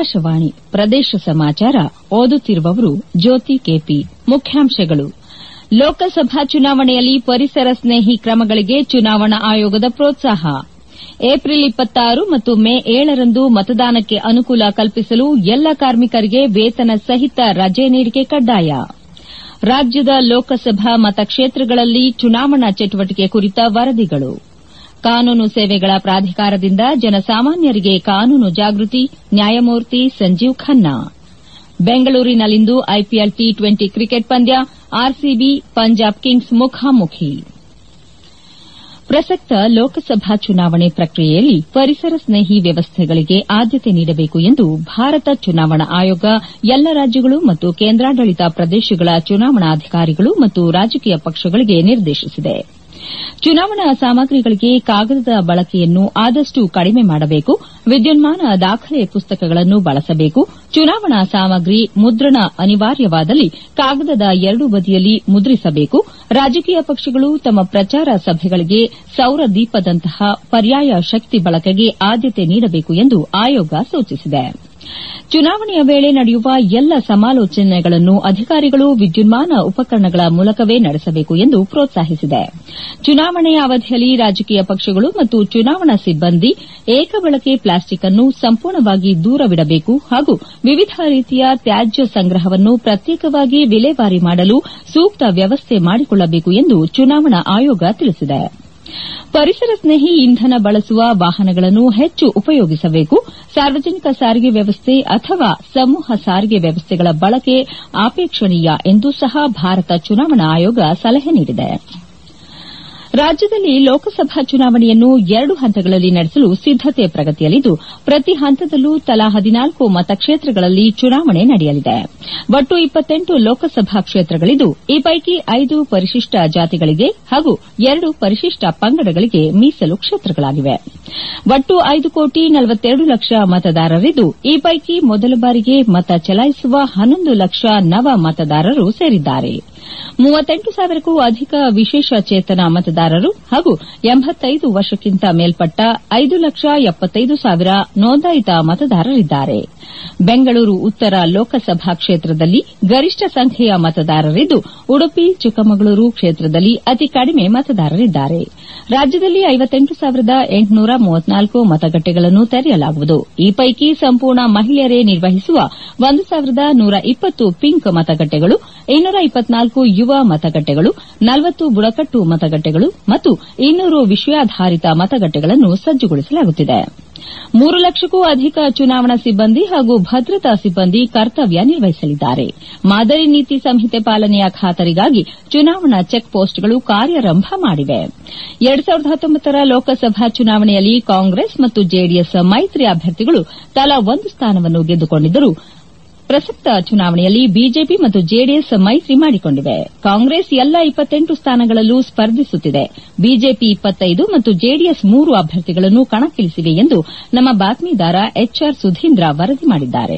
ಆಕಾಶವಾಣಿ ಪ್ರದೇಶ ಸಮಾಚಾರ ಓದುತ್ತಿರುವವರು ಜ್ಯೋತಿ ಕೆಪಿ ಮುಖ್ಯಾಂಶಗಳು ಲೋಕಸಭಾ ಚುನಾವಣೆಯಲ್ಲಿ ಪರಿಸರ ಸ್ನೇಹಿ ಕ್ರಮಗಳಿಗೆ ಚುನಾವಣಾ ಆಯೋಗದ ಪ್ರೋತ್ಸಾಹ ಏಪ್ರಿಲ್ ಮತ್ತು ಮೇ ಏಳರಂದು ಮತದಾನಕ್ಕೆ ಅನುಕೂಲ ಕಲ್ಪಿಸಲು ಎಲ್ಲ ಕಾರ್ಮಿಕರಿಗೆ ವೇತನ ಸಹಿತ ರಜೆ ನೀಡಿಕೆ ಕಡ್ಡಾಯ ರಾಜ್ಯದ ಲೋಕಸಭಾ ಮತಕ್ಷೇತ್ರಗಳಲ್ಲಿ ಚುನಾವಣಾ ಚಟುವಟಿಕೆ ಕುರಿತ ವರದಿಗಳು ಕಾನೂನು ಸೇವೆಗಳ ಪ್ರಾಧಿಕಾರದಿಂದ ಜನಸಾಮಾನ್ಯರಿಗೆ ಕಾನೂನು ಜಾಗೃತಿ ನ್ಯಾಯಮೂರ್ತಿ ಸಂಜೀವ್ ಖನ್ನಾ ಬೆಂಗಳೂರಿನಲ್ಲಿಂದು ಐಪಿಎಲ್ ಟಿ ಟ್ವೆಂಟಿ ಕ್ರಿಕೆಟ್ ಪಂದ್ಯ ಆರ್ಸಿಬಿ ಪಂಜಾಬ್ ಕಿಂಗ್ಸ್ ಮುಖಾಮುಖಿ ಪ್ರಸಕ್ತ ಲೋಕಸಭಾ ಚುನಾವಣೆ ಪ್ರಕ್ರಿಯೆಯಲ್ಲಿ ಪರಿಸರ ಸ್ನೇಹಿ ವ್ಯವಸ್ಥೆಗಳಿಗೆ ಆದ್ಯತೆ ನೀಡಬೇಕು ಎಂದು ಭಾರತ ಚುನಾವಣಾ ಆಯೋಗ ಎಲ್ಲ ರಾಜ್ಯಗಳು ಮತ್ತು ಕೇಂದ್ರಾಡಳಿತ ಪ್ರದೇಶಗಳ ಚುನಾವಣಾಧಿಕಾರಿಗಳು ಮತ್ತು ರಾಜಕೀಯ ಪಕ್ಷಗಳಿಗೆ ನಿರ್ದೇಶಿಸಿದೆ ಚುನಾವಣಾ ಸಾಮಗ್ರಿಗಳಿಗೆ ಕಾಗದದ ಬಳಕೆಯನ್ನು ಆದಷ್ಟು ಕಡಿಮೆ ಮಾಡಬೇಕು ವಿದ್ಯುನ್ಮಾನ ದಾಖಲೆ ಪುಸ್ತಕಗಳನ್ನು ಬಳಸಬೇಕು ಚುನಾವಣಾ ಸಾಮಗ್ರಿ ಮುದ್ರಣ ಅನಿವಾರ್ಯವಾದಲ್ಲಿ ಕಾಗದದ ಎರಡೂ ಬದಿಯಲ್ಲಿ ಮುದ್ರಿಸಬೇಕು ರಾಜಕೀಯ ಪಕ್ಷಗಳು ತಮ್ಮ ಪ್ರಚಾರ ಸಭೆಗಳಿಗೆ ಸೌರ ದೀಪದಂತಹ ಪರ್ಯಾಯ ಶಕ್ತಿ ಬಳಕೆಗೆ ಆದ್ಯತೆ ನೀಡಬೇಕು ಎಂದು ಆಯೋಗ ಸೂಚಿಸಿದೆ ಚುನಾವಣೆಯ ವೇಳೆ ನಡೆಯುವ ಎಲ್ಲ ಸಮಾಲೋಚನೆಗಳನ್ನು ಅಧಿಕಾರಿಗಳು ವಿದ್ಯುನ್ಮಾನ ಉಪಕರಣಗಳ ಮೂಲಕವೇ ನಡೆಸಬೇಕು ಎಂದು ಪ್ರೋತ್ಸಾಹಿಸಿದೆ ಚುನಾವಣೆಯ ಅವಧಿಯಲ್ಲಿ ರಾಜಕೀಯ ಪಕ್ಷಗಳು ಮತ್ತು ಚುನಾವಣಾ ಸಿಬ್ಬಂದಿ ಏಕಬಳಕೆ ಪ್ಲಾಸ್ಟಿಕ್ ಅನ್ನು ಸಂಪೂರ್ಣವಾಗಿ ದೂರವಿಡಬೇಕು ಹಾಗೂ ವಿವಿಧ ರೀತಿಯ ತ್ಯಾಜ್ಯ ಸಂಗ್ರಹವನ್ನು ಪ್ರತ್ಯೇಕವಾಗಿ ವಿಲೇವಾರಿ ಮಾಡಲು ಸೂಕ್ತ ವ್ಯವಸ್ಥೆ ಮಾಡಿಕೊಳ್ಳಬೇಕು ಎಂದು ಚುನಾವಣಾ ಆಯೋಗ ತಿಳಿಸಿದೆ ಪರಿಸರ ಸ್ನೇಹಿ ಇಂಧನ ಬಳಸುವ ವಾಹನಗಳನ್ನು ಹೆಚ್ಚು ಉಪಯೋಗಿಸಬೇಕು ಸಾರ್ವಜನಿಕ ಸಾರಿಗೆ ವ್ಯವಸ್ಥೆ ಅಥವಾ ಸಮೂಹ ಸಾರಿಗೆ ವ್ಯವಸ್ಥೆಗಳ ಬಳಕೆ ಅಪೇಕ್ಷಣೀಯ ಎಂದೂ ಸಹ ಭಾರತ ಚುನಾವಣಾ ಆಯೋಗ ಸಲಹೆ ನೀಡಿದೆ ರಾಜ್ಯದಲ್ಲಿ ಲೋಕಸಭಾ ಚುನಾವಣೆಯನ್ನು ಎರಡು ಹಂತಗಳಲ್ಲಿ ನಡೆಸಲು ಸಿದ್ದತೆ ಪ್ರಗತಿಯಲ್ಲಿದ್ದು ಪ್ರತಿ ಹಂತದಲ್ಲೂ ತಲಾ ಹದಿನಾಲ್ಕು ಮತಕ್ಷೇತ್ರಗಳಲ್ಲಿ ಚುನಾವಣೆ ನಡೆಯಲಿದೆ ಒಟ್ಟು ಇಪ್ಪತ್ತೆಂಟು ಲೋಕಸಭಾ ಕ್ಷೇತ್ರಗಳಿದ್ದು ಈ ಪೈಕಿ ಐದು ಪರಿಶಿಷ್ಟ ಜಾತಿಗಳಿಗೆ ಹಾಗೂ ಎರಡು ಪರಿಶಿಷ್ಟ ಪಂಗಡಗಳಿಗೆ ಮೀಸಲು ಕ್ಷೇತ್ರಗಳಾಗಿವೆ ಒಟ್ಟು ಐದು ಕೋಟಿ ನಲವತ್ತೆರಡು ಲಕ್ಷ ಮತದಾರರಿದ್ದು ಈ ಪೈಕಿ ಮೊದಲ ಬಾರಿಗೆ ಮತ ಚಲಾಯಿಸುವ ಹನ್ನೊಂದು ಲಕ್ಷ ನವ ಮತದಾರರು ಸೇರಿದ್ದಾರೆ ಮೂವತ್ತೆಂಟು ಸಾವಿರಕ್ಕೂ ಅಧಿಕ ವಿಶೇಷ ಚೇತನ ಮತದಾರರು ಹಾಗೂ ಎಂಬತ್ತೈದು ವರ್ಷಕ್ಕಿಂತ ಮೇಲ್ಪಟ್ಟ ಐದು ಲಕ್ಷ ಎಪ್ಪತ್ತೈದು ಸಾವಿರ ನೋಂದಾಯಿತ ಮತದಾರರಿದ್ದಾರೆ ಬೆಂಗಳೂರು ಉತ್ತರ ಲೋಕಸಭಾ ಕ್ಷೇತ್ರದಲ್ಲಿ ಗರಿಷ್ಠ ಸಂಖ್ಯೆಯ ಮತದಾರರಿದ್ದು ಉಡುಪಿ ಚಿಕ್ಕಮಗಳೂರು ಕ್ಷೇತ್ರದಲ್ಲಿ ಅತಿ ಕಡಿಮೆ ಮತದಾರರಿದ್ದಾರೆ ರಾಜ್ಯದಲ್ಲಿ ಐವತ್ತೆಂಟು ಸಾವಿರದ ಎಂಟುನೂರ ಮೂವತ್ನಾಲ್ಕು ಮತಗಟ್ಟೆಗಳನ್ನು ತೆರೆಯಲಾಗುವುದು ಈ ಪೈಕಿ ಸಂಪೂರ್ಣ ಮಹಿಳೆಯರೇ ನಿರ್ವಹಿಸುವ ಒಂದು ಸಾವಿರದ ನೂರ ಇಪ್ಪತ್ತು ಪಿಂಕ್ ಮತಗಟ್ಟೆಗಳು ಇನ್ನೂರ ಇಪ್ಪತ್ನಾಲ್ಕು ಯುವ ಮತಗಟ್ಟೆಗಳು ನಲವತ್ತು ಬುಡಕಟ್ಟು ಮತಗಟ್ಟೆಗಳು ಮತ್ತು ಇನ್ನೂರು ವಿಷಯಾಧಾರಿತ ಮತಗಟ್ಟೆಗಳನ್ನು ಸಜ್ಜುಗೊಳಿಸಲಾಗುತ್ತಿದೆ ಮೂರು ಲಕ್ಷಕ್ಕೂ ಅಧಿಕ ಚುನಾವಣಾ ಸಿಬ್ಬಂದಿ ಹಾಗೂ ಭದ್ರತಾ ಸಿಬ್ಬಂದಿ ಕರ್ತವ್ಯ ನಿರ್ವಹಿಸಲಿದ್ದಾರೆ ಮಾದರಿ ನೀತಿ ಸಂಹಿತೆ ಪಾಲನೆಯ ಖಾತರಿಗಾಗಿ ಚುನಾವಣಾ ಚೆಕ್ ಪೋಸ್ಟ್ಗಳು ಕಾರ್ಯಾರಂಭ ಮಾಡಿವೆ ಎರಡು ಸಾವಿರದ ಹತ್ತೊಂಬತ್ತರ ಲೋಕಸಭಾ ಚುನಾವಣೆಯಲ್ಲಿ ಕಾಂಗ್ರೆಸ್ ಮತ್ತು ಜೆಡಿಎಸ್ ಮೈತ್ರಿ ಅಭ್ಯರ್ಥಿಗಳು ತಲಾ ಒಂದು ಸ್ಥಾನವನ್ನು ಗೆದ್ದುಕೊಂಡಿದ್ದರೂ ಪ್ರಸಕ್ತ ಚುನಾವಣೆಯಲ್ಲಿ ಬಿಜೆಪಿ ಮತ್ತು ಜೆಡಿಎಸ್ ಮೈತ್ರಿ ಮಾಡಿಕೊಂಡಿವೆ ಕಾಂಗ್ರೆಸ್ ಎಲ್ಲ ಇಪ್ಪತ್ತೆಂಟು ಸ್ಥಾನಗಳಲ್ಲೂ ಸ್ಪರ್ಧಿಸುತ್ತಿದೆ ಬಿಜೆಪಿ ಇಪ್ಪತ್ತೈದು ಮತ್ತು ಜೆಡಿಎಸ್ ಮೂರು ಅಭ್ಯರ್ಥಿಗಳನ್ನು ಕಣಕ್ಕಿಳಿಸಿವೆ ಎಂದು ನಮ್ಮ ಬಾತ್ಮೀದಾರ ಎಚ್ಆರ್ ಸುಧೀಂದ್ರ ವರದಿ ಮಾಡಿದ್ದಾರೆ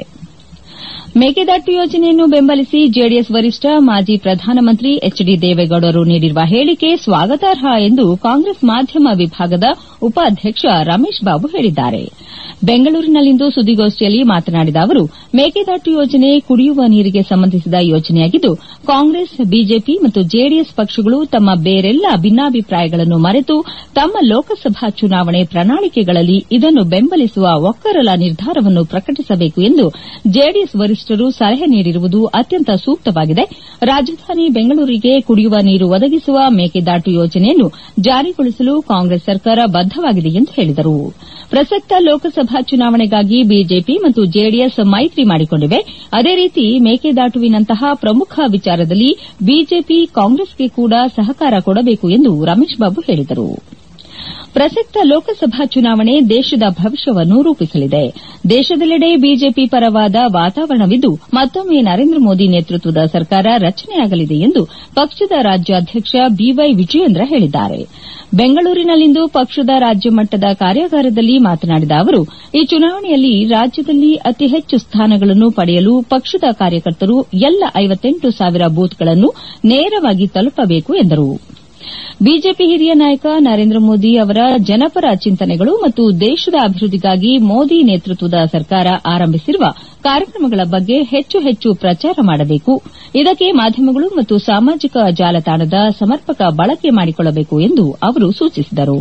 ಮೇಕೆದಾಟು ಯೋಜನೆಯನ್ನು ಬೆಂಬಲಿಸಿ ಜೆಡಿಎಸ್ ವರಿಷ್ಠ ಮಾಜಿ ಪ್ರಧಾನಮಂತ್ರಿ ಎಚ್ ಡಿ ದೇವೇಗೌಡರು ನೀಡಿರುವ ಹೇಳಿಕೆ ಸ್ವಾಗತಾರ್ಹ ಎಂದು ಕಾಂಗ್ರೆಸ್ ಮಾಧ್ಯಮ ವಿಭಾಗದ ಉಪಾಧ್ಯಕ್ಷ ರಮೇಶ್ ಬಾಬು ಹೇಳಿದ್ದಾರೆ ಬೆಂಗಳೂರಿನಲ್ಲಿಂದು ಸುದ್ದಿಗೋಷ್ಠಿಯಲ್ಲಿ ಮಾತನಾಡಿದ ಅವರು ಮೇಕೆದಾಟು ಯೋಜನೆ ಕುಡಿಯುವ ನೀರಿಗೆ ಸಂಬಂಧಿಸಿದ ಯೋಜನೆಯಾಗಿದ್ದು ಕಾಂಗ್ರೆಸ್ ಬಿಜೆಪಿ ಮತ್ತು ಜೆಡಿಎಸ್ ಪಕ್ಷಗಳು ತಮ್ಮ ಬೇರೆಲ್ಲ ಭಿನ್ನಾಭಿಪ್ರಾಯಗಳನ್ನು ಮರೆತು ತಮ್ಮ ಲೋಕಸಭಾ ಚುನಾವಣೆ ಪ್ರಣಾಳಿಕೆಗಳಲ್ಲಿ ಇದನ್ನು ಬೆಂಬಲಿಸುವ ಒಕ್ಕರಲ ನಿರ್ಧಾರವನ್ನು ಪ್ರಕಟಿಸಬೇಕು ಎಂದು ಜೆಡಿಎಸ್ ವರಿಷ್ಠರು ಸಲಹೆ ನೀಡಿರುವುದು ಅತ್ಯಂತ ಸೂಕ್ತವಾಗಿದೆ ರಾಜಧಾನಿ ಬೆಂಗಳೂರಿಗೆ ಕುಡಿಯುವ ನೀರು ಒದಗಿಸುವ ಮೇಕೆದಾಟು ಯೋಜನೆಯನ್ನು ಜಾರಿಗೊಳಿಸಲು ಕಾಂಗ್ರೆಸ್ ಸರ್ಕಾರ ಬದ್ದವಾಗಿದೆ ಎಂದು ಹೇಳಿದರು ಪ್ರಸಕ್ತ ಲೋಕಸಭಾ ಚುನಾವಣೆಗಾಗಿ ಬಿಜೆಪಿ ಮತ್ತು ಜೆಡಿಎಸ್ ಮೈತ್ರಿ ಮಾಡಿಕೊಂಡಿವೆ ಅದೇ ರೀತಿ ಮೇಕೆದಾಟುವಿನಂತಹ ಪ್ರಮುಖ ವಿಚಾರದಲ್ಲಿ ಬಿಜೆಪಿ ಕಾಂಗ್ರೆಸ್ಗೆ ಕೂಡ ಸಹಕಾರ ಕೊಡಬೇಕು ಎಂದು ರಮೇಶ್ ಬಾಬು ಹೇಳಿದರು ಪ್ರಸಕ್ತ ಲೋಕಸಭಾ ಚುನಾವಣೆ ದೇಶದ ಭವಿಷ್ಯವನ್ನು ರೂಪಿಸಲಿದೆ ದೇಶದೆಲ್ಲೆಡೆ ಬಿಜೆಪಿ ಪರವಾದ ವಾತಾವರಣವಿದ್ದು ಮತ್ತೊಮ್ಮೆ ನರೇಂದ್ರ ಮೋದಿ ನೇತೃತ್ವದ ಸರ್ಕಾರ ರಚನೆಯಾಗಲಿದೆ ಎಂದು ಪಕ್ಷದ ರಾಜ್ಯಾಧ್ಯಕ್ಷ ಬಿವೈ ವಿಜಯೇಂದ್ರ ಹೇಳಿದ್ದಾರೆ ಬೆಂಗಳೂರಿನಲ್ಲಿಂದು ಪಕ್ಷದ ರಾಜ್ಯ ಮಟ್ಟದ ಕಾರ್ಯಾಗಾರದಲ್ಲಿ ಮಾತನಾಡಿದ ಅವರು ಈ ಚುನಾವಣೆಯಲ್ಲಿ ರಾಜ್ಯದಲ್ಲಿ ಅತಿ ಹೆಚ್ಚು ಸ್ಥಾನಗಳನ್ನು ಪಡೆಯಲು ಪಕ್ಷದ ಕಾರ್ಯಕರ್ತರು ಎಲ್ಲ ಐವತ್ತೆಂಟು ಸಾವಿರ ಬೂತ್ಗಳನ್ನು ನೇರವಾಗಿ ತಲುಪಬೇಕು ಎಂದರು ಬಿಜೆಪಿ ಹಿರಿಯ ನಾಯಕ ನರೇಂದ್ರ ಮೋದಿ ಅವರ ಜನಪರ ಚಿಂತನೆಗಳು ಮತ್ತು ದೇಶದ ಅಭಿವೃದ್ದಿಗಾಗಿ ಮೋದಿ ನೇತೃತ್ವದ ಸರ್ಕಾರ ಆರಂಭಿಸಿರುವ ಕಾರ್ಯಕ್ರಮಗಳ ಬಗ್ಗೆ ಹೆಚ್ಚು ಹೆಚ್ಚು ಪ್ರಚಾರ ಮಾಡಬೇಕು ಇದಕ್ಕೆ ಮಾಧ್ಯಮಗಳು ಮತ್ತು ಸಾಮಾಜಿಕ ಜಾಲತಾಣದ ಸಮರ್ಪಕ ಬಳಕೆ ಮಾಡಿಕೊಳ್ಳಬೇಕು ಎಂದು ಅವರು ಸೂಚಿಸಿದರು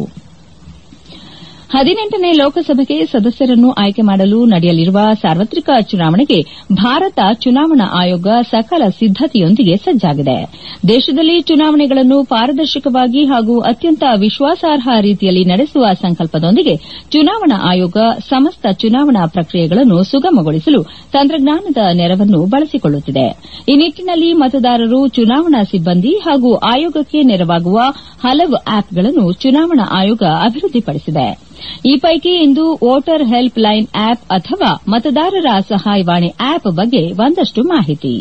ಹದಿನೆಂಟನೇ ಲೋಕಸಭೆಗೆ ಸದಸ್ಯರನ್ನು ಆಯ್ಕೆ ಮಾಡಲು ನಡೆಯಲಿರುವ ಸಾರ್ವತ್ರಿಕ ಚುನಾವಣೆಗೆ ಭಾರತ ಚುನಾವಣಾ ಆಯೋಗ ಸಕಲ ಸಿದ್ದತೆಯೊಂದಿಗೆ ಸಜ್ಜಾಗಿದೆ ದೇಶದಲ್ಲಿ ಚುನಾವಣೆಗಳನ್ನು ಪಾರದರ್ಶಕವಾಗಿ ಹಾಗೂ ಅತ್ಯಂತ ವಿಶ್ವಾಸಾರ್ಹ ರೀತಿಯಲ್ಲಿ ನಡೆಸುವ ಸಂಕಲ್ಪದೊಂದಿಗೆ ಚುನಾವಣಾ ಆಯೋಗ ಸಮಸ್ತ ಚುನಾವಣಾ ಪ್ರಕ್ರಿಯೆಗಳನ್ನು ಸುಗಮಗೊಳಿಸಲು ತಂತ್ರಜ್ಞಾನದ ನೆರವನ್ನು ಬಳಸಿಕೊಳ್ಳುತ್ತಿದೆ ಈ ನಿಟ್ಟಿನಲ್ಲಿ ಮತದಾರರು ಚುನಾವಣಾ ಸಿಬ್ಬಂದಿ ಹಾಗೂ ಆಯೋಗಕ್ಕೆ ನೆರವಾಗುವ ಹಲವು ಆಪ್ಗಳನ್ನು ಚುನಾವಣಾ ಆಯೋಗ ಅಭಿವೃದ್ದಿಪಡಿಸಿದೆ ಈ ಪೈಕಿ ಇಂದು ವೋಟರ್ ಹೆಲ್ಪ್ ಲೈನ್ ಆಪ್ ಅಥವಾ ಮತದಾರರ ಸಹಾಯವಾಣಿ ಆಪ್ ಬಗ್ಗೆ ಒಂದಷ್ಟು ಮಾಹಿತಿ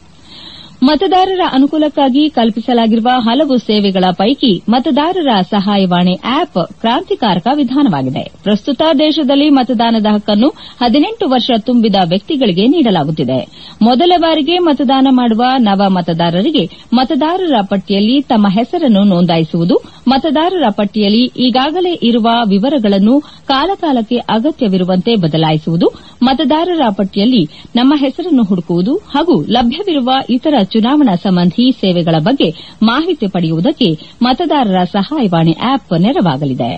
ಮತದಾರರ ಅನುಕೂಲಕ್ಕಾಗಿ ಕಲ್ಪಿಸಲಾಗಿರುವ ಹಲವು ಸೇವೆಗಳ ಪೈಕಿ ಮತದಾರರ ಸಹಾಯವಾಣಿ ಆಪ್ ಕ್ರಾಂತಿಕಾರಕ ವಿಧಾನವಾಗಿದೆ ಪ್ರಸ್ತುತ ದೇಶದಲ್ಲಿ ಮತದಾನದ ಹಕ್ಕನ್ನು ಹದಿನೆಂಟು ವರ್ಷ ತುಂಬಿದ ವ್ಯಕ್ತಿಗಳಿಗೆ ನೀಡಲಾಗುತ್ತಿದೆ ಮೊದಲ ಬಾರಿಗೆ ಮತದಾನ ಮಾಡುವ ನವ ಮತದಾರರಿಗೆ ಮತದಾರರ ಪಟ್ಟಿಯಲ್ಲಿ ತಮ್ಮ ಹೆಸರನ್ನು ನೋಂದಾಯಿಸುವುದು ಮತದಾರರ ಪಟ್ಟಿಯಲ್ಲಿ ಈಗಾಗಲೇ ಇರುವ ವಿವರಗಳನ್ನು ಕಾಲಕಾಲಕ್ಕೆ ಅಗತ್ಯವಿರುವಂತೆ ಬದಲಾಯಿಸುವುದು ಮತದಾರರ ಪಟ್ಟಿಯಲ್ಲಿ ನಮ್ಮ ಹೆಸರನ್ನು ಹುಡುಕುವುದು ಹಾಗೂ ಲಭ್ಯವಿರುವ ಇತರ ಚುನಾವಣಾ ಸಂಬಂಧಿ ಸೇವೆಗಳ ಬಗ್ಗೆ ಮಾಹಿತಿ ಪಡೆಯುವುದಕ್ಕೆ ಮತದಾರರ ಸಹಾಯವಾಣಿ ಆಪ್ ನೆರವಾಗಲಿದೆ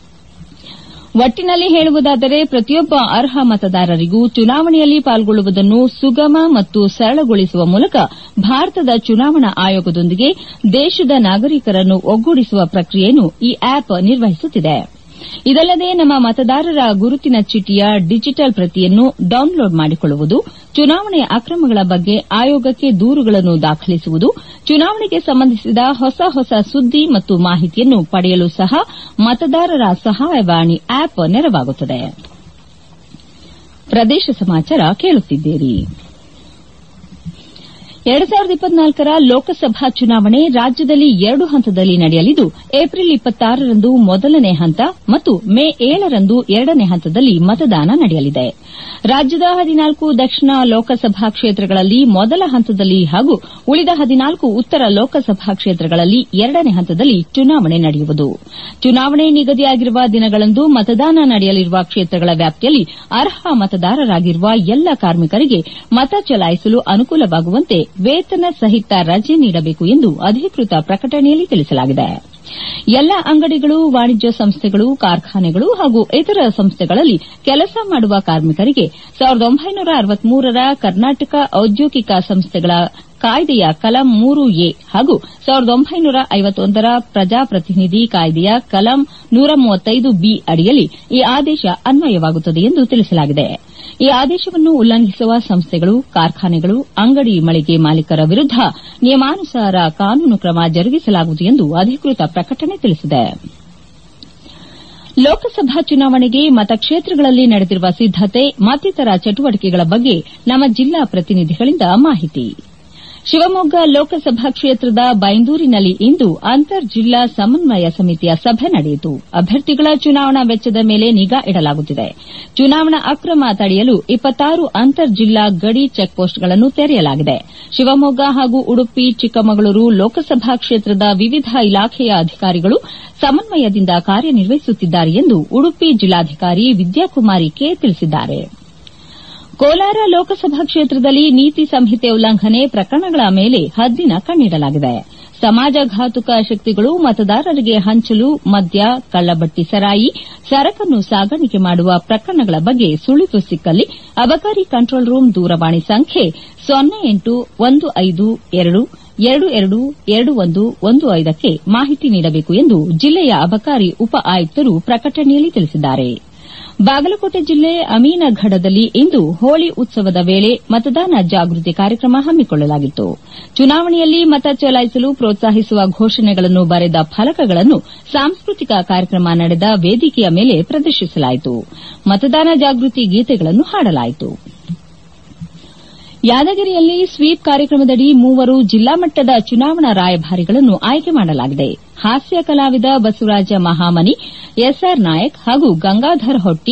ಒಟ್ಟಿನಲ್ಲಿ ಹೇಳುವುದಾದರೆ ಪ್ರತಿಯೊಬ್ಬ ಅರ್ಹ ಮತದಾರರಿಗೂ ಚುನಾವಣೆಯಲ್ಲಿ ಪಾಲ್ಗೊಳ್ಳುವುದನ್ನು ಸುಗಮ ಮತ್ತು ಸರಳಗೊಳಿಸುವ ಮೂಲಕ ಭಾರತದ ಚುನಾವಣಾ ಆಯೋಗದೊಂದಿಗೆ ದೇಶದ ನಾಗರಿಕರನ್ನು ಒಗ್ಗೂಡಿಸುವ ಪ್ರಕ್ರಿಯೆಯನ್ನು ಈ ಆಪ್ ನಿರ್ವಹಿಸುತ್ತಿದೆ ಇದಲ್ಲದೆ ನಮ್ಮ ಮತದಾರರ ಗುರುತಿನ ಚೀಟಿಯ ಡಿಜಿಟಲ್ ಪ್ರತಿಯನ್ನು ಡೌನ್ಲೋಡ್ ಮಾಡಿಕೊಳ್ಳುವುದು ಚುನಾವಣೆ ಅಕ್ರಮಗಳ ಬಗ್ಗೆ ಆಯೋಗಕ್ಕೆ ದೂರುಗಳನ್ನು ದಾಖಲಿಸುವುದು ಚುನಾವಣೆಗೆ ಸಂಬಂಧಿಸಿದ ಹೊಸ ಹೊಸ ಸುದ್ದಿ ಮತ್ತು ಮಾಹಿತಿಯನ್ನು ಪಡೆಯಲು ಸಹ ಮತದಾರರ ಸಹಾಯವಾಣಿ ಆಪ್ ನೆರವಾಗುತ್ತದೆ ಪ್ರದೇಶ ಸಮಾಚಾರ ಕೇಳುತ್ತಿದ್ದೀರಿ ಎರಡು ಸಾವಿರದ ಇಪ್ಪತ್ನಾಲ್ಕರ ಲೋಕಸಭಾ ಚುನಾವಣೆ ರಾಜ್ಯದಲ್ಲಿ ಎರಡು ಹಂತದಲ್ಲಿ ನಡೆಯಲಿದ್ದು ಏಪ್ರಿಲ್ ಇಪ್ಪತ್ತಾರರಂದು ಮೊದಲನೇ ಹಂತ ಮತ್ತು ಮೇ ಏಳರಂದು ಎರಡನೇ ಹಂತದಲ್ಲಿ ಮತದಾನ ನಡೆಯಲಿದೆ ರಾಜ್ಯದ ಹದಿನಾಲ್ಕು ದಕ್ಷಿಣ ಲೋಕಸಭಾ ಕ್ಷೇತ್ರಗಳಲ್ಲಿ ಮೊದಲ ಹಂತದಲ್ಲಿ ಹಾಗೂ ಉಳಿದ ಹದಿನಾಲ್ಕು ಉತ್ತರ ಲೋಕಸಭಾ ಕ್ಷೇತ್ರಗಳಲ್ಲಿ ಎರಡನೇ ಹಂತದಲ್ಲಿ ಚುನಾವಣೆ ನಡೆಯುವುದು ಚುನಾವಣೆ ನಿಗದಿಯಾಗಿರುವ ದಿನಗಳಂದು ಮತದಾನ ನಡೆಯಲಿರುವ ಕ್ಷೇತ್ರಗಳ ವ್ಯಾಪ್ತಿಯಲ್ಲಿ ಅರ್ಹ ಮತದಾರರಾಗಿರುವ ಎಲ್ಲ ಕಾರ್ಮಿಕರಿಗೆ ಮತ ಚಲಾಯಿಸಲು ಅನುಕೂಲವಾಗುವಂತೆ ವೇತನ ಸಹಿತ ರಜೆ ನೀಡಬೇಕು ಎಂದು ಅಧಿಕೃತ ಪ್ರಕಟಣೆಯಲ್ಲಿ ತಿಳಿಸಲಾಗಿದೆ ಎಲ್ಲ ಅಂಗಡಿಗಳು ವಾಣಿಜ್ಯ ಸಂಸ್ಥೆಗಳು ಕಾರ್ಖಾನೆಗಳು ಹಾಗೂ ಇತರ ಸಂಸ್ಥೆಗಳಲ್ಲಿ ಕೆಲಸ ಮಾಡುವ ಕಾರ್ಮಿಕರಿಗೆ ಸಾವಿರದ ಒಂಬೈನೂರ ಅರವತ್ಮೂರರ ಕರ್ನಾಟಕ ಔದ್ಯೋಗಿಕ ಸಂಸ್ಥೆಗಳ ಕಾಯ್ದೆಯ ಕಲಂ ಮೂರು ಎ ಹಾಗೂ ಸಾವಿರದ ಒಂಬೈನೂರ ಐವತ್ತೊಂದರ ಪ್ರಜಾಪ್ರತಿನಿಧಿ ಕಾಯ್ದೆಯ ಕಲಂ ನೂರ ಮೂವತ್ತೈದು ಬಿ ಅಡಿಯಲ್ಲಿ ಈ ಆದೇಶ ಅನ್ವಯವಾಗುತ್ತದೆ ಎಂದು ತಿಳಿಸಲಾಗಿದೆ ಈ ಆದೇಶವನ್ನು ಉಲ್ಲಂಘಿಸುವ ಸಂಸ್ಥೆಗಳು ಕಾರ್ಖಾನೆಗಳು ಅಂಗಡಿ ಮಳಿಗೆ ಮಾಲೀಕರ ವಿರುದ್ದ ನಿಯಮಾನುಸಾರ ಕಾನೂನು ಕ್ರಮ ಜರುಗಿಸಲಾಗುವುದು ಎಂದು ಅಧಿಕೃತ ಪ್ರಕಟಣೆ ತಿಳಿಸಿದೆ ಲೋಕಸಭಾ ಚುನಾವಣೆಗೆ ಮತಕ್ಷೇತ್ರಗಳಲ್ಲಿ ನಡೆದಿರುವ ಸಿದ್ದತೆ ಮತ್ತಿತರ ಚಟುವಟಿಕೆಗಳ ಬಗ್ಗೆ ನಮ್ಮ ಜಿಲ್ಲಾ ಪ್ರತಿನಿಧಿಗಳಿಂದ ಮಾಹಿತಿ ಶಿವಮೊಗ್ಗ ಲೋಕಸಭಾ ಕ್ಷೇತ್ರದ ಬೈಂದೂರಿನಲ್ಲಿ ಇಂದು ಅಂತರ್ ಜಿಲ್ಲಾ ಸಮನ್ವಯ ಸಮಿತಿಯ ಸಭೆ ನಡೆಯಿತು ಅಭ್ಯರ್ಥಿಗಳ ಚುನಾವಣಾ ವೆಚ್ಚದ ಮೇಲೆ ನಿಗಾ ಇಡಲಾಗುತ್ತಿದೆ ಚುನಾವಣಾ ಅಕ್ರಮ ತಡೆಯಲು ಇಪ್ಪತ್ತಾರು ಅಂತರ್ ಜಿಲ್ಲಾ ಗಡಿ ಚೆಕ್ಪೋಸ್ಟ್ಗಳನ್ನು ತೆರೆಯಲಾಗಿದೆ ಶಿವಮೊಗ್ಗ ಹಾಗೂ ಉಡುಪಿ ಚಿಕ್ಕಮಗಳೂರು ಲೋಕಸಭಾ ಕ್ಷೇತ್ರದ ವಿವಿಧ ಇಲಾಖೆಯ ಅಧಿಕಾರಿಗಳು ಸಮನ್ವಯದಿಂದ ಕಾರ್ಯನಿರ್ವಹಿಸುತ್ತಿದ್ದಾರೆ ಎಂದು ಉಡುಪಿ ಜಿಲ್ಲಾಧಿಕಾರಿ ವಿದ್ಯಾಕುಮಾರಿ ಕೆ ತಿಳಿಸಿದ್ದಾರೆ ಕೋಲಾರ ಲೋಕಸಭಾ ಕ್ಷೇತ್ರದಲ್ಲಿ ನೀತಿ ಸಂಹಿತೆ ಉಲ್ಲಂಘನೆ ಪ್ರಕರಣಗಳ ಮೇಲೆ ಹದ್ದಿನ ಕಣ್ಣಿಡಲಾಗಿದೆ ಸಮಾಜಘಾತುಕ ಶಕ್ತಿಗಳು ಮತದಾರರಿಗೆ ಹಂಚಲು ಮದ್ಯ ಕಳ್ಳಬಟ್ಟಿ ಸರಾಯಿ ಸರಕನ್ನು ಸಾಗಾಣಿಕೆ ಮಾಡುವ ಪ್ರಕರಣಗಳ ಬಗ್ಗೆ ಸುಳಿವು ಸಿಕ್ಕಲ್ಲಿ ಅಬಕಾರಿ ಕಂಟ್ರೋಲ್ ರೂಂ ದೂರವಾಣಿ ಸಂಖ್ಯೆ ಸೊನ್ನೆ ಎಂಟು ಒಂದು ಐದು ಎರಡು ಎರಡು ಎರಡು ಎರಡು ಒಂದು ಒಂದು ಐದಕ್ಕೆ ಮಾಹಿತಿ ನೀಡಬೇಕು ಎಂದು ಜಿಲ್ಲೆಯ ಅಬಕಾರಿ ಉಪ ಆಯುಕ್ತರು ಪ್ರಕಟಣೆಯಲ್ಲಿ ತಿಳಿಸಿದ್ದಾರೆ ಬಾಗಲಕೋಟೆ ಜಿಲ್ಲೆ ಅಮೀನಘಡದಲ್ಲಿ ಇಂದು ಹೋಳಿ ಉತ್ಸವದ ವೇಳೆ ಮತದಾನ ಜಾಗೃತಿ ಕಾರ್ಯಕ್ರಮ ಹಮ್ಮಿಕೊಳ್ಳಲಾಗಿತ್ತು ಚುನಾವಣೆಯಲ್ಲಿ ಮತ ಚಲಾಯಿಸಲು ಪ್ರೋತ್ಸಾಹಿಸುವ ಘೋಷಣೆಗಳನ್ನು ಬರೆದ ಫಲಕಗಳನ್ನು ಸಾಂಸ್ಕೃತಿಕ ಕಾರ್ಯಕ್ರಮ ನಡೆದ ವೇದಿಕೆಯ ಮೇಲೆ ಪ್ರದರ್ಶಿಸಲಾಯಿತು ಮತದಾನ ಜಾಗೃತಿ ಗೀತೆಗಳನ್ನು ಹಾಡಲಾಯಿತು ಯಾದಗಿರಿಯಲ್ಲಿ ಸ್ವೀಪ್ ಕಾರ್ಯಕ್ರಮದಡಿ ಮೂವರು ಜಿಲ್ಲಾ ಮಟ್ಟದ ಚುನಾವಣಾ ರಾಯಭಾರಿಗಳನ್ನು ಆಯ್ಕೆ ಮಾಡಲಾಗಿದೆ ಹಾಸ್ಯ ಕಲಾವಿದ ಬಸವರಾಜ ಮಹಾಮನಿ ಎಸ್ಆರ್ ನಾಯಕ್ ಹಾಗೂ ಗಂಗಾಧರ್ ಹೊಟ್ಟಿ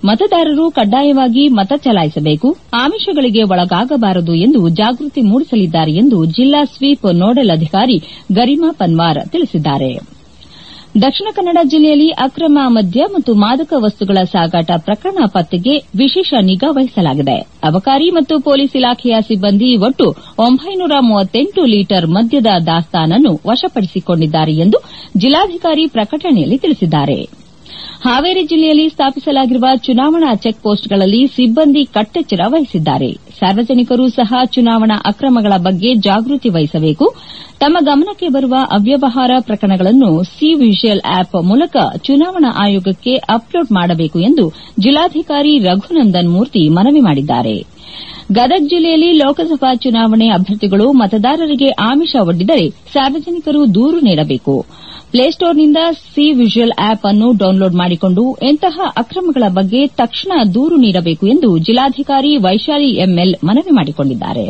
ಮತದಾರರು ಕಡ್ಡಾಯವಾಗಿ ಮತ ಚಲಾಯಿಸಬೇಕು ಆಮಿಷಗಳಿಗೆ ಒಳಗಾಗಬಾರದು ಎಂದು ಜಾಗೃತಿ ಮೂಡಿಸಲಿದ್ದಾರೆ ಎಂದು ಜಿಲ್ಲಾ ಸ್ವೀಪ್ ನೋಡಲ್ ಅಧಿಕಾರಿ ಗರಿಮಾ ಪನ್ವಾರ್ ತಿಳಿಸಿದ್ದಾರೆ ದಕ್ಷಿಣ ಕನ್ನಡ ಜಿಲ್ಲೆಯಲ್ಲಿ ಅಕ್ರಮ ಮದ್ಯ ಮತ್ತು ಮಾದಕ ವಸ್ತುಗಳ ಸಾಗಾಟ ಪ್ರಕರಣ ಪತ್ತೆಗೆ ವಿಶೇಷ ನಿಗಾ ವಹಿಸಲಾಗಿದೆ ಅಬಕಾರಿ ಮತ್ತು ಪೊಲೀಸ್ ಇಲಾಖೆಯ ಸಿಬ್ಬಂದಿ ಒಟ್ಟು ಒಂಬೈನೂರ ಮೂವತ್ತೆಂಟು ಲೀಟರ್ ಮದ್ಯದ ದಾಸ್ತಾನನ್ನು ವಶಪಡಿಸಿಕೊಂಡಿದ್ದಾರೆ ಎಂದು ಜಿಲ್ಲಾಧಿಕಾರಿ ಪ್ರಕಟಣೆಯಲ್ಲಿ ತಿಳಿಸಿದ್ದಾರೆ ಹಾವೇರಿ ಜಿಲ್ಲೆಯಲ್ಲಿ ಸ್ಥಾಪಿಸಲಾಗಿರುವ ಚುನಾವಣಾ ಚೆಕ್ ಪೋಸ್ಟ್ಗಳಲ್ಲಿ ಸಿಬ್ಬಂದಿ ಕಟ್ಟೆಚ್ಚರ ವಹಿಸಿದ್ದಾರೆ ಸಾರ್ವಜನಿಕರು ಸಹ ಚುನಾವಣಾ ಅಕ್ರಮಗಳ ಬಗ್ಗೆ ಜಾಗೃತಿ ವಹಿಸಬೇಕು ತಮ್ಮ ಗಮನಕ್ಕೆ ಬರುವ ಅವ್ಯವಹಾರ ಪ್ರಕರಣಗಳನ್ನು ಸಿ ವಿಜಿಲ್ ಆಪ್ ಮೂಲಕ ಚುನಾವಣಾ ಆಯೋಗಕ್ಕೆ ಅಪ್ಲೋಡ್ ಮಾಡಬೇಕು ಎಂದು ಜಿಲ್ಲಾಧಿಕಾರಿ ರಘುನಂದನ್ ಮೂರ್ತಿ ಮನವಿ ಮಾಡಿದ್ದಾರೆ ಗದಗ ಜಿಲ್ಲೆಯಲ್ಲಿ ಲೋಕಸಭಾ ಚುನಾವಣೆ ಅಭ್ಯರ್ಥಿಗಳು ಮತದಾರರಿಗೆ ಆಮಿಷ ಒಡ್ಡಿದರೆ ಸಾರ್ವಜನಿಕರು ದೂರು ನೀಡಬೇಕು ಪ್ಲೇಸ್ಟೋರ್ನಿಂದ ಸಿ ವಿಜುವಲ್ ಆಪ್ ಅನ್ನು ಡೌನ್ಲೋಡ್ ಮಾಡಿಕೊಂಡು ಇಂತಹ ಅಕ್ರಮಗಳ ಬಗ್ಗೆ ತಕ್ಷಣ ದೂರು ನೀಡಬೇಕು ಎಂದು ಜಿಲ್ಲಾಧಿಕಾರಿ ವೈಶಾಲಿ ಎಂಎಲ್ ಮನವಿ ಮಾಡಿಕೊಂಡಿದ್ದಾರೆ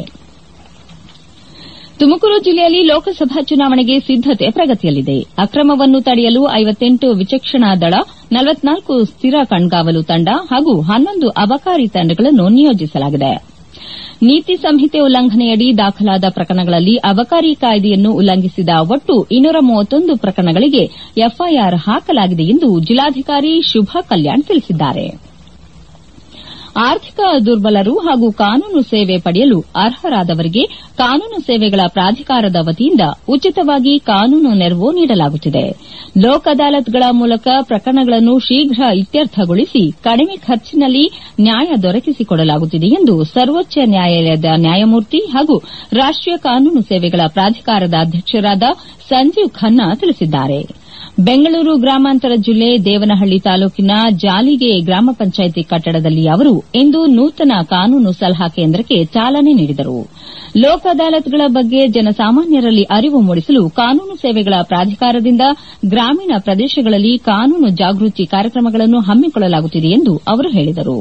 ತುಮಕೂರು ಜಿಲ್ಲೆಯಲ್ಲಿ ಲೋಕಸಭಾ ಚುನಾವಣೆಗೆ ಸಿದ್ದತೆ ಪ್ರಗತಿಯಲ್ಲಿದೆ ಅಕ್ರಮವನ್ನು ತಡೆಯಲು ಐವತ್ತೆಂಟು ವಿಚಕ್ಷಣಾ ದಳ ನಲವತ್ನಾಲ್ಕು ಸ್ಥಿರ ಕಣ್ಗಾವಲು ತಂಡ ಹಾಗೂ ಹನ್ನೊಂದು ಅಬಕಾರಿ ತಂಡಗಳನ್ನು ನಿಯೋಜಿಸಲಾಗಿದೆ ನೀತಿ ಸಂಹಿತೆ ಉಲ್ಲಂಘನೆಯಡಿ ದಾಖಲಾದ ಪ್ರಕರಣಗಳಲ್ಲಿ ಅಬಕಾರಿ ಕಾಯ್ದೆಯನ್ನು ಉಲ್ಲಂಘಿಸಿದ ಒಟ್ಟು ಇನ್ನೂರ ಮೂವತ್ತೊಂದು ಪ್ರಕರಣಗಳಿಗೆ ಎಫ್ಐಆರ್ ಹಾಕಲಾಗಿದೆ ಎಂದು ಜಿಲ್ಲಾಧಿಕಾರಿ ಶುಭಾ ಕಲ್ಯಾಣ್ ತಿಳಿಸಿದ್ದಾರೆ ಆರ್ಥಿಕ ದುರ್ಬಲರು ಹಾಗೂ ಕಾನೂನು ಸೇವೆ ಪಡೆಯಲು ಅರ್ಹರಾದವರಿಗೆ ಕಾನೂನು ಸೇವೆಗಳ ಪ್ರಾಧಿಕಾರದ ವತಿಯಿಂದ ಉಚಿತವಾಗಿ ಕಾನೂನು ನೆರವು ನೀಡಲಾಗುತ್ತಿದೆ ಲೋಕ್ ಅದಾಲತ್ಗಳ ಮೂಲಕ ಪ್ರಕರಣಗಳನ್ನು ಶೀಘ್ರ ಇತ್ಯರ್ಥಗೊಳಿಸಿ ಕಡಿಮೆ ಖರ್ಚಿನಲ್ಲಿ ನ್ಯಾಯ ದೊರಕಿಸಿಕೊಡಲಾಗುತ್ತಿದೆ ಎಂದು ಸರ್ವೋಚ್ಚ ನ್ಯಾಯಾಲಯದ ನ್ಯಾಯಮೂರ್ತಿ ಹಾಗೂ ರಾಷ್ಟೀಯ ಕಾನೂನು ಸೇವೆಗಳ ಪ್ರಾಧಿಕಾರದ ಅಧ್ಯಕ್ಷರಾದ ಸಂಜೀವ್ ಖನ್ನಾ ತಿಳಿಸಿದ್ದಾರೆ ಬೆಂಗಳೂರು ಗ್ರಾಮಾಂತರ ಜಿಲ್ಲೆ ದೇವನಹಳ್ಳಿ ತಾಲೂಕಿನ ಜಾಲಿಗೆ ಗ್ರಾಮ ಪಂಚಾಯಿತಿ ಕಟ್ಟಡದಲ್ಲಿ ಅವರು ಇಂದು ನೂತನ ಕಾನೂನು ಸಲಹಾ ಕೇಂದ್ರಕ್ಕೆ ಚಾಲನೆ ನೀಡಿದರು ಲೋಕ್ ಅದಾಲತ್ಗಳ ಬಗ್ಗೆ ಜನಸಾಮಾನ್ಯರಲ್ಲಿ ಅರಿವು ಮೂಡಿಸಲು ಕಾನೂನು ಸೇವೆಗಳ ಪ್ರಾಧಿಕಾರದಿಂದ ಗ್ರಾಮೀಣ ಪ್ರದೇಶಗಳಲ್ಲಿ ಕಾನೂನು ಜಾಗೃತಿ ಕಾರ್ಯಕ್ರಮಗಳನ್ನು ಹಮ್ಮಿಕೊಳ್ಳಲಾಗುತ್ತಿದೆ ಎಂದು ಅವರು ಹೇಳಿದರು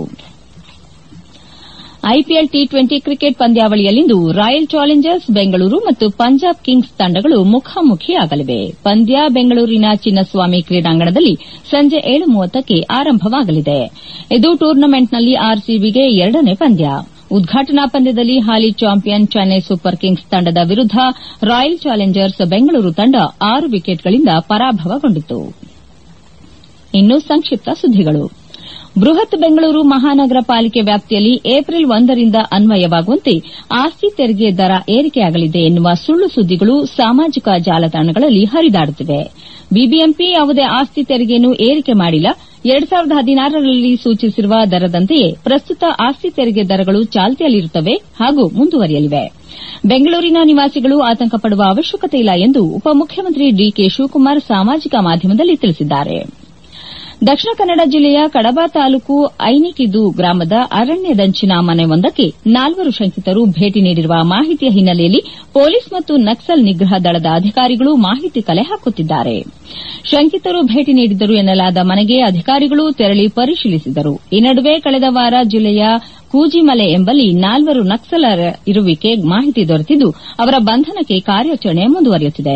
ಐಪಿಎಲ್ ಟಿ ಟ್ವೆಂಟಿ ಕ್ರಿಕೆಟ್ ಪಂದ್ಯಾವಳಿಯಲ್ಲಿಂದು ರಾಯಲ್ ಚಾಲೆಂಜರ್ಸ್ ಬೆಂಗಳೂರು ಮತ್ತು ಪಂಜಾಬ್ ಕಿಂಗ್ಸ್ ತಂಡಗಳು ಮುಖಾಮುಖಿಯಾಗಲಿವೆ ಪಂದ್ಯ ಬೆಂಗಳೂರಿನ ಚಿನ್ನಸ್ವಾಮಿ ಕ್ರೀಡಾಂಗಣದಲ್ಲಿ ಸಂಜೆ ಏಳು ಮೂವತ್ತಕ್ಕೆ ಆರಂಭವಾಗಲಿದೆ ಇದು ಟೂರ್ನಮೆಂಟ್ನಲ್ಲಿ ಆರ್ಸಿಬಿಗೆ ಎರಡನೇ ಪಂದ್ಯ ಉದ್ಘಾಟನಾ ಪಂದ್ಯದಲ್ಲಿ ಹಾಲಿ ಚಾಂಪಿಯನ್ ಚೆನ್ನೈ ಸೂಪರ್ ಕಿಂಗ್ಸ್ ತಂಡದ ವಿರುದ್ದ ರಾಯಲ್ ಚಾಲೆಂಜರ್ಸ್ ಬೆಂಗಳೂರು ತಂಡ ಆರು ವಿಕೆಟ್ಗಳಿಂದ ಪರಾಭವಗೊಂಡಿತು ಇನ್ನು ಸಂಕ್ಷಿಪ್ತ ಸುದ್ದಿಗಳು ಬೃಹತ್ ಬೆಂಗಳೂರು ಮಹಾನಗರ ಪಾಲಿಕೆ ವ್ಯಾಪ್ತಿಯಲ್ಲಿ ಏಪ್ರಿಲ್ ಒಂದರಿಂದ ಅನ್ವಯವಾಗುವಂತೆ ಆಸ್ತಿ ತೆರಿಗೆ ದರ ಏರಿಕೆಯಾಗಲಿದೆ ಎನ್ನುವ ಸುಳ್ಳು ಸುದ್ದಿಗಳು ಸಾಮಾಜಿಕ ಜಾಲತಾಣಗಳಲ್ಲಿ ಹರಿದಾಡುತ್ತಿವೆ ಬಿಬಿಎಂಪಿ ಯಾವುದೇ ಆಸ್ತಿ ತೆರಿಗೆಯನ್ನು ಏರಿಕೆ ಮಾಡಿಲ್ಲ ಎರಡು ಸಾವಿರದ ಹದಿನಾರರಲ್ಲಿ ಸೂಚಿಸಿರುವ ದರದಂತೆಯೇ ಪ್ರಸ್ತುತ ಆಸ್ತಿ ತೆರಿಗೆ ದರಗಳು ಚಾಲ್ತಿಯಲ್ಲಿರುತ್ತವೆ ಹಾಗೂ ಮುಂದುವರಿಯಲಿವೆ ಬೆಂಗಳೂರಿನ ನಿವಾಸಿಗಳು ಆತಂಕ ಪಡುವ ಅವಶ್ಯಕತೆಯಿಲ್ಲ ಎಂದು ಉಪಮುಖ್ಯಮಂತ್ರಿ ಡಿಕೆ ಶಿವಕುಮಾರ್ ಸಾಮಾಜಿಕ ಮಾಧ್ಯಮದಲ್ಲಿ ತಿಳಿಸಿದ್ದಾರೆ ದಕ್ಷಿಣ ಕನ್ನಡ ಜಿಲ್ಲೆಯ ಕಡಬ ತಾಲೂಕು ಐನಿಕಿದು ಗ್ರಾಮದ ಅರಣ್ಯದಂಚಿನ ಮನೆಯೊಂದಕ್ಕೆ ನಾಲ್ವರು ಶಂಕಿತರು ಭೇಟಿ ನೀಡಿರುವ ಮಾಹಿತಿಯ ಹಿನ್ನೆಲೆಯಲ್ಲಿ ಪೊಲೀಸ್ ಮತ್ತು ನಕ್ಸಲ್ ನಿಗ್ರಹ ದಳದ ಅಧಿಕಾರಿಗಳು ಮಾಹಿತಿ ಕಲೆ ಹಾಕುತ್ತಿದ್ದಾರೆ ಶಂಕಿತರು ಭೇಟಿ ನೀಡಿದ್ದರು ಎನ್ನಲಾದ ಮನೆಗೆ ಅಧಿಕಾರಿಗಳು ತೆರಳಿ ಪರಿಶೀಲಿಸಿದರು ಈ ನಡುವೆ ಕಳೆದ ವಾರ ಜಿಲ್ಲೆಯ ಕೂಜಿಮಲೆ ಎಂಬಲ್ಲಿ ನಾಲ್ವರು ನಕ್ಸಲರ ಇರುವಿಕೆ ಮಾಹಿತಿ ದೊರೆತಿದ್ದು ಅವರ ಬಂಧನಕ್ಕೆ ಕಾರ್ಯಾಚರಣೆ ಮುಂದುವರಿಯುತ್ತಿದೆ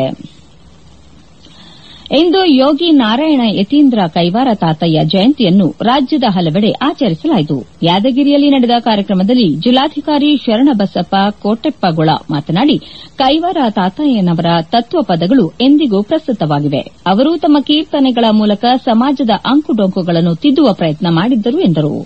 ಇಂದು ಯೋಗಿ ನಾರಾಯಣ ಯತೀಂದ್ರ ಕೈವಾರ ತಾತಯ್ಯ ಜಯಂತಿಯನ್ನು ರಾಜ್ಯದ ಹಲವೆಡೆ ಆಚರಿಸಲಾಯಿತು ಯಾದಗಿರಿಯಲ್ಲಿ ನಡೆದ ಕಾರ್ಯಕ್ರಮದಲ್ಲಿ ಜಿಲ್ಲಾಧಿಕಾರಿ ಶರಣಬಸಪ್ಪ ಕೋಟೆಪ್ಪಗೊಳ ಮಾತನಾಡಿ ಕೈವಾರ ತಾತಯ್ಯನವರ ತತ್ವಪದಗಳು ಎಂದಿಗೂ ಪ್ರಸ್ತುತವಾಗಿವೆ ಅವರು ತಮ್ಮ ಕೀರ್ತನೆಗಳ ಮೂಲಕ ಸಮಾಜದ ಅಂಕುಡೊಂಕುಗಳನ್ನು ತಿದ್ದುವ ಪ್ರಯತ್ನ ಮಾಡಿದ್ದರು ಎಂದರು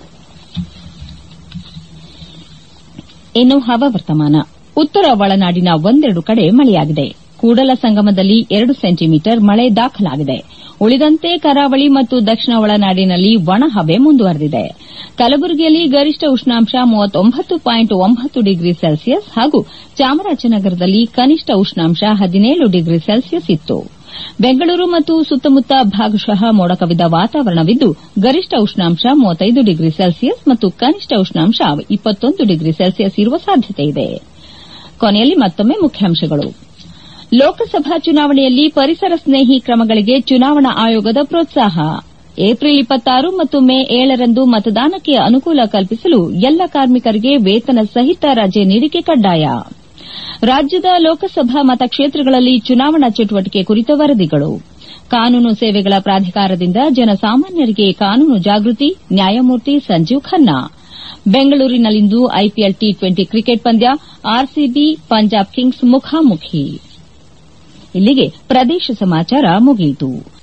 ಇನ್ನು ಹವಾವರ್ತಮಾನ ಉತ್ತರ ಒಳನಾಡಿನ ಒಂದೆರಡು ಕಡೆ ಮಳೆಯಾಗಿದೆ ಕೂಡಲ ಸಂಗಮದಲ್ಲಿ ಎರಡು ಸೆಂಟಿಮೀಟರ್ ಮಳೆ ದಾಖಲಾಗಿದೆ ಉಳಿದಂತೆ ಕರಾವಳಿ ಮತ್ತು ದಕ್ಷಿಣ ಒಳನಾಡಿನಲ್ಲಿ ಒಣಹವೆ ಮುಂದುವರೆದಿದೆ ಕಲಬುರಗಿಯಲ್ಲಿ ಗರಿಷ್ಠ ಉಷ್ಣಾಂಶ ಒಂಬತ್ತು ಡಿಗ್ರಿ ಸೆಲ್ಸಿಯಸ್ ಹಾಗೂ ಚಾಮರಾಜನಗರದಲ್ಲಿ ಕನಿಷ್ಠ ಉಷ್ಣಾಂಶ ಹದಿನೇಳು ಡಿಗ್ರಿ ಸೆಲ್ಸಿಯಸ್ ಇತ್ತು ಬೆಂಗಳೂರು ಮತ್ತು ಸುತ್ತಮುತ್ತ ಭಾಗಶಃ ಮೋಡ ಕವಿದ ವಾತಾವರಣವಿದ್ದು ಗರಿಷ್ಠ ಉಷ್ಣಾಂಶ ಮೂವತ್ತೈದು ಡಿಗ್ರಿ ಸೆಲ್ಸಿಯಸ್ ಮತ್ತು ಕನಿಷ್ಠ ಉಷ್ಣಾಂಶ ಇಪ್ಪತ್ತೊಂದು ಡಿಗ್ರಿ ಸೆಲ್ಸಿಯಸ್ ಇರುವ ಸಾಧ್ಯತೆಯಿದೆ ಕೊನೆಯಲ್ಲಿ ಮತ್ತೊಮ್ಮೆ ಮುಖ್ಯಾಂಶಗಳು ಲೋಕಸಭಾ ಚುನಾವಣೆಯಲ್ಲಿ ಪರಿಸರ ಸ್ನೇಹಿ ಕ್ರಮಗಳಿಗೆ ಚುನಾವಣಾ ಆಯೋಗದ ಪ್ರೋತ್ಸಾಹ ಏಪ್ರಿಲ್ ಇಪ್ಪತ್ತಾರು ಮತ್ತು ಮೇ ಏಳರಂದು ಮತದಾನಕ್ಕೆ ಅನುಕೂಲ ಕಲ್ಪಿಸಲು ಎಲ್ಲ ಕಾರ್ಮಿಕರಿಗೆ ವೇತನ ಸಹಿತ ರಜೆ ನೀಡಿಕೆ ಕಡ್ಡಾಯ ರಾಜ್ಯದ ಲೋಕಸಭಾ ಮತಕ್ಷೇತ್ರಗಳಲ್ಲಿ ಚುನಾವಣಾ ಚಟುವಟಿಕೆ ಕುರಿತ ವರದಿಗಳು ಕಾನೂನು ಸೇವೆಗಳ ಪ್ರಾಧಿಕಾರದಿಂದ ಜನಸಾಮಾನ್ಯರಿಗೆ ಕಾನೂನು ಜಾಗೃತಿ ನ್ಯಾಯಮೂರ್ತಿ ಸಂಜೀವ್ ಖನ್ನಾ ಬೆಂಗಳೂರಿನಲ್ಲಿಂದು ಐಪಿಎಲ್ ಟಿ ಟ್ವೆಂಟಿ ಕ್ರಿಕೆಟ್ ಪಂದ್ಯ ಆರ್ಸಿಬಿ ಪಂಜಾಬ್ ಕಿಂಗ್ಸ್ ಮುಖಾಮುಖಿ ಇಲ್ಲಿಗೆ ಪ್ರದೇಶ ಸಮಾಚಾರ ಮುಗಿಯಿತು